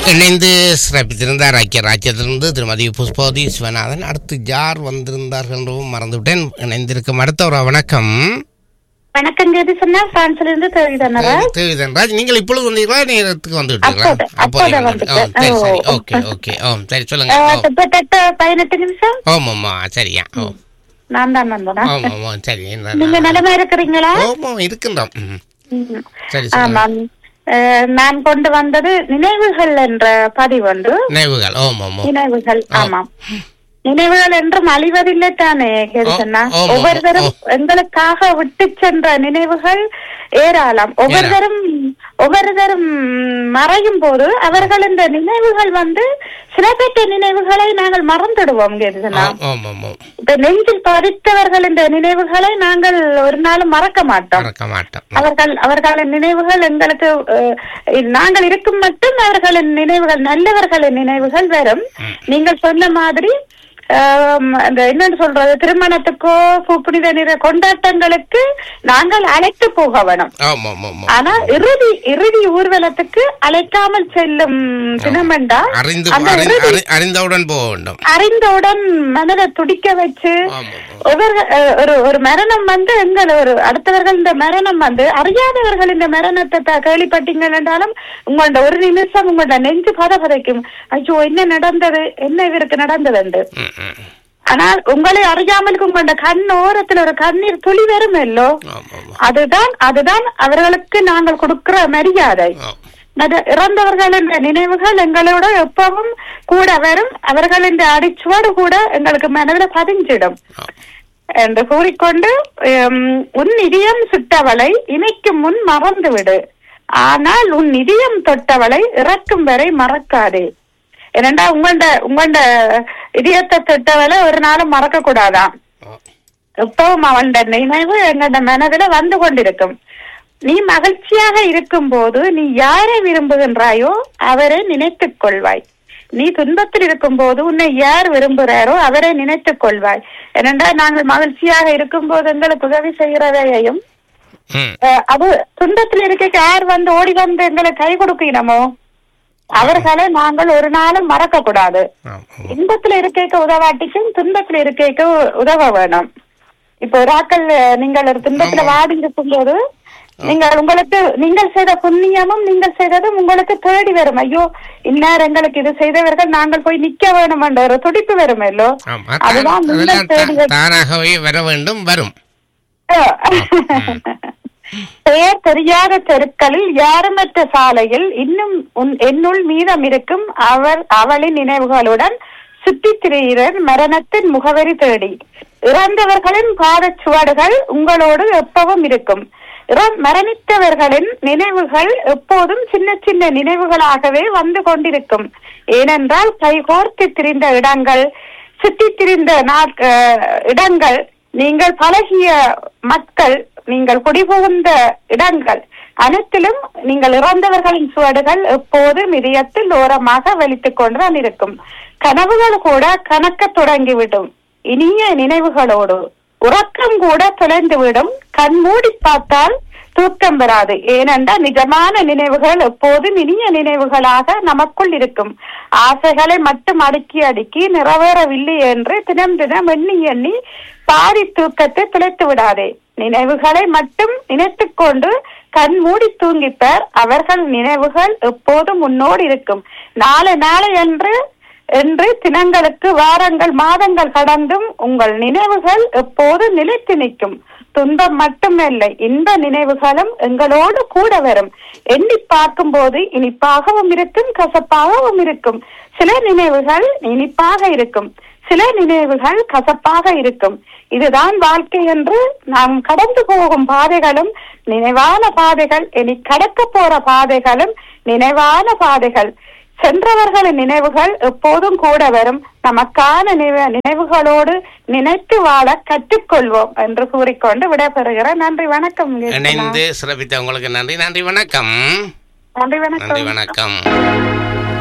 இணைந்து சிறப்பித்திருந்தார் ஐக்கிய ராஜ்யத்திலிருந்து திருமதி புஷ்பவதி சிவநாதன் அடுத்து யார் வந்திருந்தார்கள் என்றும் மறந்துவிட்டேன் இணைந்திருக்கும் அடுத்த ஒரு வணக்கம் வணக்கம் கேது சொன்னா பிரான்ஸ்ல இருந்து தேவிதானரா தேவிதன்ராஜ் நீங்கள் இப்பொழுது வந்தீங்களா நேரத்துக்கு வந்து விட்டீங்களா அப்போது, அப்போது அப்போது வந்து- வந்துட்டேன். ஓ, சரி சரி ஓ. ஓகே ஓகே ஓ சரி சொல்லுங்க ஓ கிட்டத்தட்ட பதினெட்டு நிமிஷம் ஓமாம்மா சரியா ஓ நான் தான் வந்தேனா ஆமாம்மா சரி என்ன- நீங்க நிலமா இருக்கிறீங்களா ஓமா இருக்கின்றோம் ம். ம். சரி சொல்லுங்க ஆமாம் அஹ், நான் கொண்டு வந்தது நினைவுகள் என்ற பதிவொன்று நினைவுகள் ஓமாம்மா நினைவுகள் ஆ. ஆமாம் நினைவுகள் என்றும் அழிவதில்லை தானே கேது ஓ, சொன்னா ஆமாம், ஒவ்வொருத்தரும் ஓ. எங்களுக்காக விட்டு சென்ற நினைவுகள் ஏராளம் ஒவ்வொருத்தரும் ஒவ்வொருத்தரும் மறையும் போது அவர்கள் இந்த நினைவுகள் வந்து சில பேற்ற நினைவுகளை நாங்கள் மறந்துடுவோம் கேது சொன்னா ஓமாம்மா இப்ப நெஞ்சில் பதித்தவர்கள் இந்த நினைவுகளை நாங்கள் ஒரு நாளும் மறக்க மாட்டோம் மறக்க மாட்டோம் அவர்கள் அவர்களின் நினைவுகள் எங்களுக்கு அஹ், நாங்கள் இருக்கும் மட்டும் அவர்களின் நினைவுகள் நல்லவர்களின் நினைவுகள் வரும் நீங்கள் சொன்ன மாதிரி ஆம், அந்த என்னன்னு சொல்றது திருமணத்துக்கோ புனித நிற கொண்டாட்டங்களுக்கு நாங்கள் அழைத்து போக வேணும் ஆமாம்மா ஆனா இறுதி இறுதி ஊர்வலத்துக்கு அழைக்காமல் செல்லும் தினமெண்டா அறிந்து அந்த அறிந்து- இறுதி அறி- அறிந்தவுடன் போக வேண்டும் அறிந்தவுடன் மனதை துடிக்க வச்சு ஆமாம்மா ஒவ்வொரு அஹ், ஒரு ஒரு மரணம் வந்து எங்கள் ஒரு அடுத்தவர்கள் இந்த மரணம் வந்து அறியாதவர்கள் இந்த மரணத்தை த- கேள்விப்பட்டீங்க என்றாலும் உங்களோட ஒரு நிமிஷம் உங்களோட நெஞ்சு பத பதைக்கும் ஐயோ என்ன நடந்தது என்ன இவருக்கு நடந்தது என்று ம், ம். ஆனால் உங்களை அறியாமல் உங்களோட கண் ஓரத்துல ஒரு கண்ணீர் துளி வரும் இல்லோ ஆமாம்மா அதுதான் அதுதான் அவர்களுக்கு நாங்கள் கொடுக்கிற மரியாதை ஆ. அது இறந்தவர்களின் நினைவுகள் எங்களோட எப்பவும் கூட வரும் அவர்களின் அடிச்சுவடு கூட எங்களுக்கு மனதில் பதிஞ்சிடும் ஆ. என்று கூறிக்கொண்டு உம், உன் இதயம் சுட்டவளை இணைக்கும் முன் மறந்து விடு ஆனால் உன் இதயம் தொட்டவளை இறக்கும் வரை மறக்காதே ஏனண்டா உங்கள்ட உங்கள்ட இதயத்தை தொட்டவளை ஒரு நாளும் மறக்க கூடாதாம் ஆ. எப்பவும் அவன்ட நினைவு எங்களோட மனதில வந்து கொண்டிருக்கும் நீ மகிழ்ச்சியாக இருக்கும் போது நீ யாரை விரும்புகின்றாயோ அவரை நினைத்துக் கொள்வாய் நீ துன்பத்தில் இருக்கும் போது உன்னை யார் விரும்புகிறாரோ அவரை நினைத்துக் கொள்வாய் ஏனென்றால் நாங்கள் மகிழ்ச்சியாக இருக்கும் போது எங்களுக்கு உதவி செய்கிறதையும் ம். அஹ், அது துன்பத்தில் இருக்க யார் வந்து ஓடி வந்து எங்களுக்கு கை கொடுக்கணுமோ அவர்களை நாங்கள் ஒரு நாளும் மறக்க கூடாது ஆமாம்மா. இன்பத்துல இருக்க உதவாட்டிக்கும் துன்பத்துல இருக்க உதவ வேணும் இப்போ ஒராக்கள் நீங்கள் ஒரு துன்பத்துல ஆமா. வாடி இருக்கும்போது நீங்கள் உங்களுக்கு நீங்கள் செய்த புண்ணியமும் நீங்கள் செய்ததும் உங்களுக்கு தேடி வரும் ஐயோ இன்னார் எங்களுக்கு இது செய்தவர்கள் நாங்கள் போய் நிக்க வேணும் என்ற ஒரு துடிப்பு வரும் இல்லோ ஆமா அதுதான் தான்- நீங்கள் அதெல்லாம் தேடி தா- தானாகவே வர வேண்டும் வரும் பெயர் தெரியாத தெருக்களில் யாருமற்ற சாலையில் இன்னும் உன்- என்னுள் மீதம் இருக்கும் அவர் அவளின் நினைவுகளுடன் சுற்றித் திரிகிறர் மரணத்தின் முகவரி தேடி இறந்தவர்களின் பாதச் சுவடுகள் உங்களோடு எப்பவும் இருக்கும் இற- மரணித்தவர்களின் நினைவுகள் எப்போதும் சின்ன சின்ன நினைவுகளாகவே வந்து கொண்டிருக்கும் ஏனென்றால் கைகோர்த்து திரிந்த இடங்கள் சுற்றித் திரிந்த நாட்- அஹ், இடங்கள் நீங்கள் பழகிய மக்கள் நீங்கள் குடிபுகுந்த இடங்கள் அனைத்திலும் நீங்கள் இறந்தவர்களின் சுவடுகள் எப்போதும் இதயத்தில் ஓரமாக வெளித்துக் கொண்டுதான் இருக்கும் கனவுகள் கூட கணக்க தொடங்கிவிடும் இனிய நினைவுகளோடு உறக்கம் கூட தொலைந்துவிடும் கண் மூடி பார்த்தால் தூக்கம் வராது ஏனென்றால் நிஜமான நினைவுகள் எப்போதும் இனிய நினைவுகளாக நமக்குள் இருக்கும் ஆசைகளை மட்டும் அடுக்கி அடுக்கி நிறைவேறவில்லை என்று தினம் தினம் எண்ணி எண்ணி பாதி தூக்கத்தை துளைத்து விடாதே நினைவுகளை மட்டும் நினைத்துக் கொண்டு கண் மூடி தூங்கிப்பார் அவர்கள் நினைவுகள் எப்போதும் உன்னோடு இருக்கும் நாளை நாளை என்று என்று தினங்களுக்கு வாரங்கள் மாதங்கள் கடந்தும் உங்கள் நினைவுகள் எப்போது நிலைத்து நிற்கும் துன்பம் மட்டுமில்லை இன்ப நினைவுகளும் எங்களோடு கூட வரும் எண்ணி பார்க்கும்போது இனிப்பாகவும் இருக்கும் கசப்பாகவும் இருக்கும் சில நினைவுகள் இனிப்பாக இருக்கும் சில நினைவுகள் கசப்பாக இருக்கும் இதுதான் வாழ்க்கை என்று நாம் கடந்து போகும் பாதைகளும் நினைவான பாதைகள் இனி கடக்க போற பாதைகளும் நினைவான பாதைகள் சென்றவர்களின் நினைவுகள் எப்போதும் கூட வரும் நமக்கான நினைவு- நினைவுகளோடு நினைத்து வாழ கற்றுக்கொள்வோம் என்று கூறிக்கொண்டு விடைபெறுகிறேன் நன்றி வணக்கம் கீர்த்தனா. இணைந்து சிறப்பித்த உங்களுக்கு நன்றி நன்றி வணக்கம் நன்றி நன்றி வணக்கம் வணக்கம்